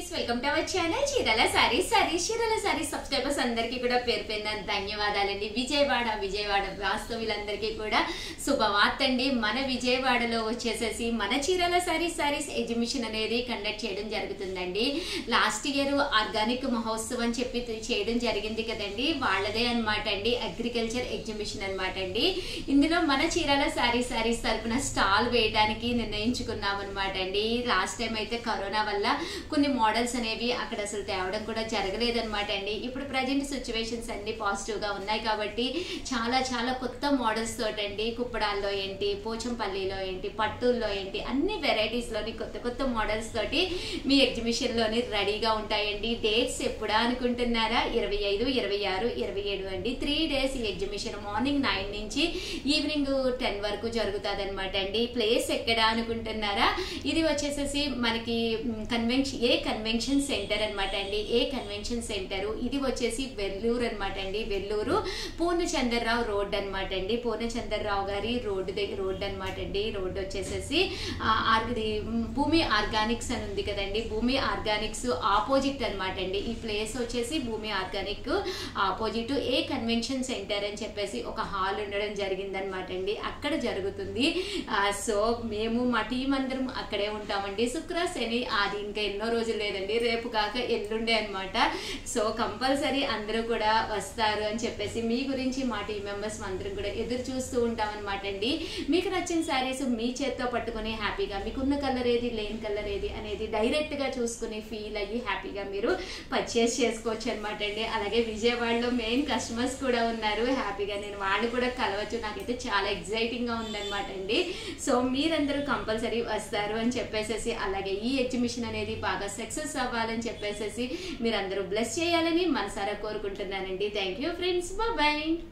welcome to our channel చీరల సారీస్ సారీస్ చీరల saris subscribers అందరికీ కూడా పేరు పేరున ధన్యవాదాలండి విజయవాడ విజయవాడ వాస్తవులందరికీ కూడా శుభవార్త అండి మన విజయవాడలో వచ్చేసేసి మన చీరల సారీస్ సారీస్ ఎగ్జిబిషన్ అనేది కండక్ట్ చేయడం జరుగుతుందండి లాస్ట్ ఇయర్ ఆర్గానిక్ మహోత్సవం అని చెప్పి చేయడం జరిగింది కదండి వాళ్ళదే అన్నమాట అండి అగ్రికల్చర్ ఎగ్జిబిషన్ అన్నమాట అండి ఇందులో మన చీరల సారీస్ సారీస్ తరపున స్టాల్ వేయడానికి నిర్ణయించుకున్నాం అనమాట అండి లాస్ట్ టైం అయితే కరోనా వల్ల కొన్ని మోడల్స్ అనేవి అక్కడ అసలు తేవడం కూడా జరగలేదన్నమాట అండి ఇప్పుడు ప్రజెంట్ సిచ్యువేషన్స్ అన్ని పాజిటివ్ గా ఉన్నాయి కాబట్టి చాలా చాలా కొత్త మోడల్స్ తోటండి కుప్పడాల్లో ఏంటి పోచంపల్లిలో ఏంటి పట్టుల్లో ఏంటి అన్ని వెరైటీస్ లోని కొత్త కొత్త మోడల్స్ తోటి మీ ఎగ్జిబిషన్ లోని రెడీగా ఉంటాయండి డేట్స్ ఎప్పుడా అనుకుంటున్నారా ఇరవై ఐదు ఇరవై ఆరు ఇరవై ఏడు అండి త్రీ డేస్ ఈ ఎగ్జిబిషన్ మార్నింగ్ నైన్ నుంచి ఈవినింగ్ టెన్ వరకు జరుగుతుంది అనమాట అండి ప్లేస్ ఎక్కడ అనుకుంటున్నారా ఇది వచ్చేసేసి మనకి కన్వెన్షన్ ఏ కన్వెన్షన్ సెంటర్ అనమాట అండి ఏ కన్వెన్షన్ సెంటర్ ఇది వచ్చేసి వెల్లూరు అనమాట అండి వెల్లూరు పూర్ణచంద్రరావు రోడ్ అనమాట అండి పూర్ణచంద్రరావు గారి రోడ్డు దగ్గర రోడ్ అనమాట అండి రోడ్ వచ్చేసేసి ఆ, ఆర్- ఇది భూమి ఆర్గానిక్స్ అని ఉంది కదండి భూమి ఆర్గానిక్స్ ఆపోజిట్ అనమాట అండి ఈ ప్లేస్ వచ్చేసి Bhoomi organic opposite a convention centre అని చెప్పేసి ఒక హాల్ ఉండడం జరిగిందనమాట అండి అక్కడ జరుగుతుంది ఆ, సో మేము మా టీం అందరం అక్కడే ఉంటామండి శుక్ర శని ఆది ఇంకా ఎన్నో రోజులు లేదండి రేపు కాక ఎల్లుండే అనమాట సో కంపల్సరీ అందరూ కూడా వస్తారు అని చెప్పేసి మీ గురించి మా టీం మెంబర్స్ అందరం కూడా ఎదురు చూస్తూ ఉంటాం అనమాట అండి మీకు నచ్చిన శారీస్ మీ చేత్తో పట్టుకొని హ్యాపీగా మీకున్న కలర్ ఏది లేని కలర్ ఏది అనేది డైరెక్ట్ గా చూసుకుని ఫీల్ అయ్యి హ్యాపీగా మీరు పర్చేస్ చేసుకోవచ్చు అనమాట అండి అలాగే విజయవాడలో మెయిన్ కస్టమర్స్ కూడా ఉన్నారు హ్యాపీగా నేను వాళ్ళు కూడా కలవచ్చు నాకైతే చాలా ఎగ్జైటింగ్ గా ఉందన్నమాట అండి సో మీరందరూ కంపల్సరీ వస్తారు అని చెప్పేసేసి అలాగే ఈ ఎగ్జిబిషన్ అనేది బాగా సక్సెస్ అవ్వాలని చెప్పేసేసి మీరందరూ బ్లెస్ చేయాలని మనసారా కోరుకుంటున్నానండి థ్యాంక్ యూ ఫ్రెండ్స్ బాయ్